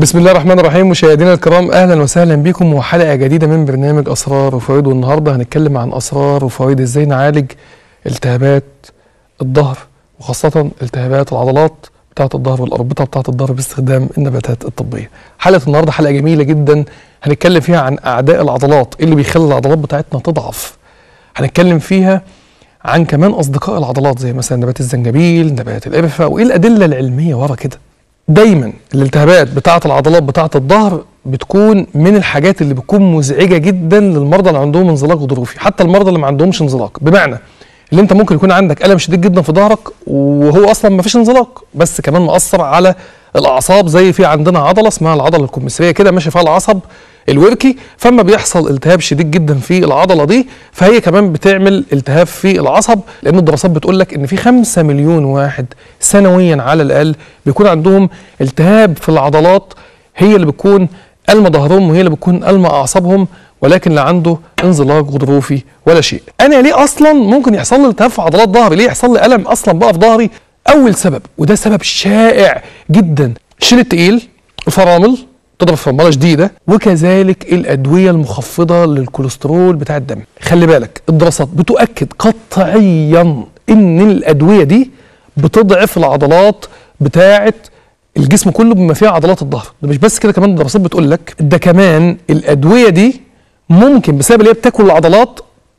بسم الله الرحمن الرحيم مشاهدينا الكرام اهلا وسهلا بكم وحلقه جديده من برنامج اسرار وفوائد والنهارده هنتكلم عن اسرار وفوائد ازاي نعالج التهابات الظهر وخاصه التهابات العضلات بتاعه الظهر والاربطه بتاعه الظهر باستخدام النباتات الطبيه. حلقه النهارده حلقه جميله جدا هنتكلم فيها عن اعداء العضلات ايه اللي بيخلي العضلات بتاعتنا تضعف. هنتكلم فيها عن كمان اصدقاء العضلات زي مثلا نبات الزنجبيل، نبات القرفه وايه الادله العلميه ورا كده. دايما الالتهابات بتاعه العضلات بتاعه الظهر بتكون من الحاجات اللي بتكون مزعجه جدا للمرضى اللي عندهم انزلاق غضروفي حتى المرضى اللي ما عندهمش انزلاق بمعنى اللي انت ممكن يكون عندك الم شديد جدا في ظهرك وهو اصلا ما فيش انزلاق بس كمان مأثر على الاعصاب زي في عندنا عضله اسمها العضله الكمثريه كده ماشي فيها العصب الوركي فما بيحصل التهاب شديد جدا في العضله دي فهي كمان بتعمل التهاب في العصب لان الدراسات بتقول لك ان في 5 مليون واحد سنويا على الاقل بيكون عندهم التهاب في العضلات هي اللي بتكون ألم ظهرهم وهي اللي بتكون ألم أعصابهم ولكن لا عنده انزلاق غضروفي ولا شيء. أنا ليه أصلا ممكن يحصل لي التهاب في عضلات ظهري؟ ليه يحصل لي ألم أصلا بقى في ظهري؟ أول سبب وده سبب شائع جدا شيل التقيل الفرامل تضرب فرمله شديده وكذلك الادويه المخفضه للكوليسترول بتاع الدم خلي بالك الدراسات بتؤكد قطعيا ان الادويه دي بتضعف العضلات بتاعه الجسم كله بما فيها عضلات الظهر ده مش بس كده كمان الدراسات بتقول لك ده كمان الادويه دي ممكن بسبب اللي هي بتاكل العضلات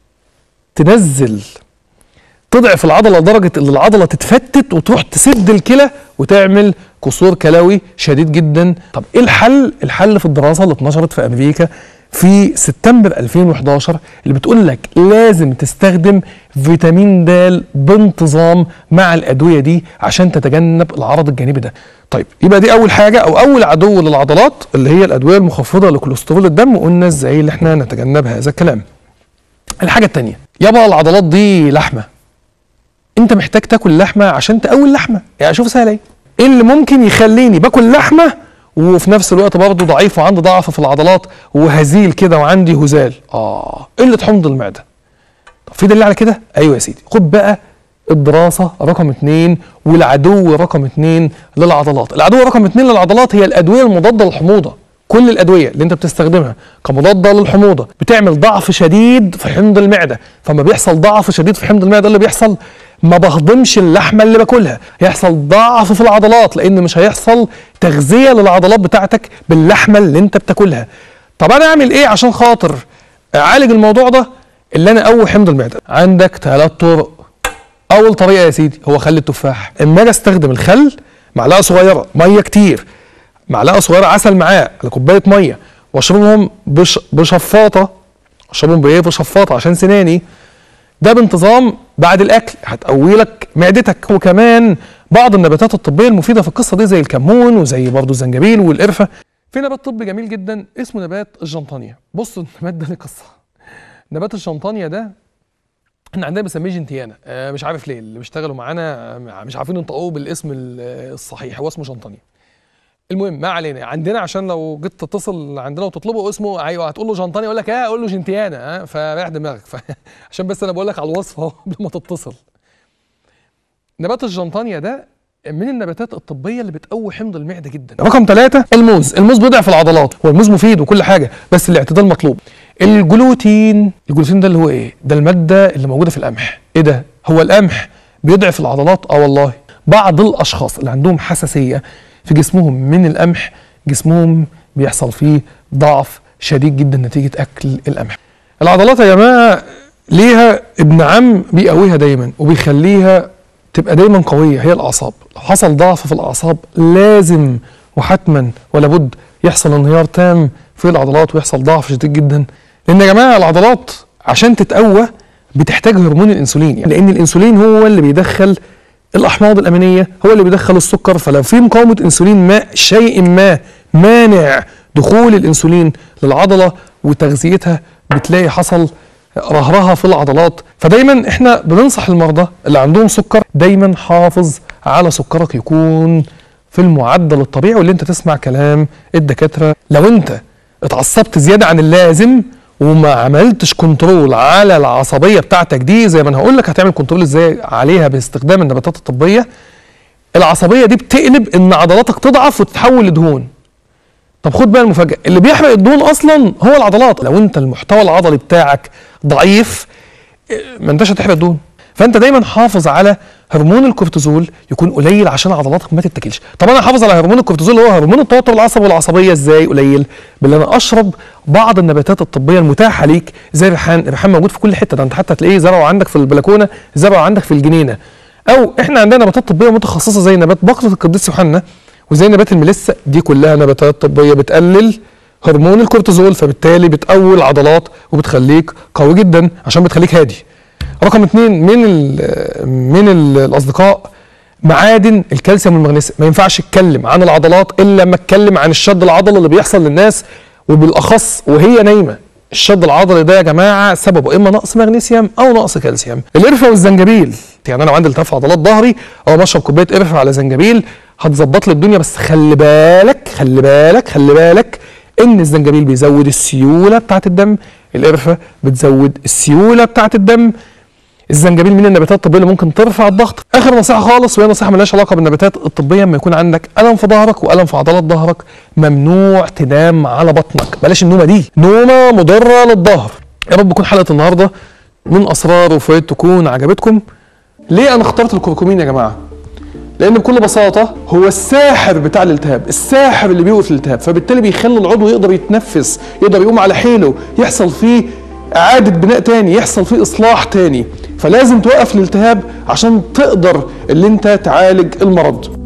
تنزل تضعف العضله لدرجه ان العضله تتفتت وتروح تسد الكلى وتعمل كسور كلوي شديد جدا طب ايه الحل الحل في الدراسه اللي اتنشرت في امريكا في سبتمبر 2011 اللي بتقول لك لازم تستخدم فيتامين د بانتظام مع الادويه دي عشان تتجنب العرض الجانبي ده طيب يبقى دي اول حاجه او اول عدو للعضلات اللي هي الادويه المخفضه لكوليسترول الدم وقلنا ازاي اللي احنا نتجنب هذا الكلام الحاجه الثانيه يابا العضلات دي لحمه انت محتاج تاكل لحمه عشان تقوي اللحمه يعني شوف سهله ايه ايه اللي ممكن يخليني باكل لحمه وفي نفس الوقت برضه ضعيف وعندي ضعف في العضلات وهزيل كده وعندي هزال اه قله حمض المعده طب في دليل على كده ايوه يا سيدي خد بقى الدراسة رقم اتنين والعدو رقم اتنين للعضلات العدو رقم اتنين للعضلات هي الأدوية المضادة للحموضة كل الأدوية اللي أنت بتستخدمها كمضادة للحموضة بتعمل ضعف شديد في حمض المعدة فما بيحصل ضعف شديد في حمض المعدة اللي بيحصل ما بهضمش اللحمه اللي باكلها هيحصل ضعف في العضلات لان مش هيحصل تغذيه للعضلات بتاعتك باللحمه اللي انت بتاكلها طب انا اعمل ايه عشان خاطر اعالج الموضوع ده اللي انا اقوي حمض المعده عندك ثلاث طرق اول طريقه يا سيدي هو خل التفاح اما اجي استخدم الخل معلقه صغيره ميه كتير معلقه صغيره عسل معاه على كوبايه ميه واشربهم بش بشفاطه اشربهم بايه بشفاطه عشان سناني ده بانتظام بعد الاكل هتقوي لك معدتك وكمان بعض النباتات الطبيه المفيده في القصه دي زي الكمون وزي برضه الزنجبيل والقرفه في نبات طبي جميل جدا اسمه نبات الجنطانيا بصوا النبات ده له قصه نبات الجنطانيا ده احنا عندنا بنسميه جنتيانا آه مش عارف ليه اللي بيشتغلوا معانا مش عارفين ينطقوه بالاسم الصحيح هو اسمه جنطانيا المهم ما علينا عندنا عشان لو جيت تتصل عندنا وتطلبه اسمه ايوه هتقول له جنطاني يقول لك اه اقول له جنتيانا اه فريح دماغك عشان بس انا بقول لك على الوصفه اهو قبل ما تتصل نبات الجنطانيا ده من النباتات الطبيه اللي بتقوي حمض المعده جدا رقم ثلاثة الموز الموز بيضعف العضلات هو الموز مفيد وكل حاجه بس الاعتدال مطلوب الجلوتين الجلوتين ده اللي هو ايه ده الماده اللي موجوده في القمح ايه ده هو القمح بيضعف العضلات اه والله بعض الاشخاص اللي عندهم حساسيه في جسمهم من القمح جسمهم بيحصل فيه ضعف شديد جدا نتيجه اكل القمح العضلات يا جماعه ليها ابن عم بيقويها دايما وبيخليها تبقى دايما قويه هي الاعصاب لو حصل ضعف في الاعصاب لازم وحتما ولا بد يحصل انهيار تام في العضلات ويحصل ضعف شديد جدا لان يا جماعه العضلات عشان تتقوى بتحتاج هرمون الانسولين يعني لان الانسولين هو اللي بيدخل الاحماض الامينيه هو اللي بيدخل السكر فلو في مقاومه انسولين ما شيء ما مانع دخول الانسولين للعضله وتغذيتها بتلاقي حصل رهرها في العضلات فدايما احنا بننصح المرضى اللي عندهم سكر دايما حافظ على سكرك يكون في المعدل الطبيعي واللي انت تسمع كلام الدكاتره لو انت اتعصبت زياده عن اللازم وما عملتش كنترول على العصبيه بتاعتك دي زي ما انا هقول لك هتعمل كنترول ازاي عليها باستخدام النباتات الطبيه العصبيه دي بتقلب ان عضلاتك تضعف وتتحول لدهون طب خد بقى المفاجاه اللي بيحرق الدهون اصلا هو العضلات لو انت المحتوى العضلي بتاعك ضعيف إيه، ما انتش هتحرق دهون فانت دايما حافظ على هرمون الكورتيزول يكون قليل عشان عضلاتك ما تتاكلش طب انا حافظ على هرمون الكورتيزول اللي هو هرمون التوتر العصبي والعصبيه ازاي قليل باللي انا اشرب بعض النباتات الطبيه المتاحه ليك زي الريحان الريحان موجود في كل حته ده انت حتى تلاقيه زرعه عندك في البلكونه زرعه عندك في الجنينه او احنا عندنا نباتات طبيه متخصصه زي نبات بقره القديس يوحنا وزي نبات الملسه دي كلها نباتات طبيه بتقلل هرمون الكورتيزول فبالتالي بتقوي العضلات وبتخليك قوي جدا عشان بتخليك هادي رقم اثنين من ال من ال الاصدقاء معادن الكالسيوم والمغنيسيوم ما ينفعش اتكلم عن العضلات الا لما اتكلم عن الشد العضلي اللي بيحصل للناس وبالاخص وهي نايمه الشد العضلي ده يا جماعه سببه اما نقص مغنيسيوم او نقص كالسيوم القرفه والزنجبيل يعني انا لو عندي التهاب في عضلات ظهري او بشرب كوبايه قرفه على زنجبيل هتظبط لي الدنيا بس خلي بالك خلي بالك خلي بالك ان الزنجبيل بيزود السيوله بتاعه الدم القرفه بتزود السيوله بتاعه الدم الزنجبيل من النباتات الطبيه اللي ممكن ترفع الضغط اخر نصيحه خالص وهي نصيحه ملهاش علاقه بالنباتات الطبيه لما يكون عندك الم في ظهرك والم في عضلات ظهرك ممنوع تنام على بطنك بلاش النومه دي نومه مضره للظهر يا رب تكون حلقه النهارده من اسرار وفوائد تكون عجبتكم ليه انا اخترت الكركمين يا جماعه لان بكل بساطه هو الساحر بتاع الالتهاب الساحر اللي بيوقف الالتهاب فبالتالي بيخلي العضو يقدر يتنفس يقدر يقوم على حيله يحصل فيه اعاده بناء تاني يحصل فيه اصلاح تاني فلازم توقف الالتهاب عشان تقدر اللي انت تعالج المرض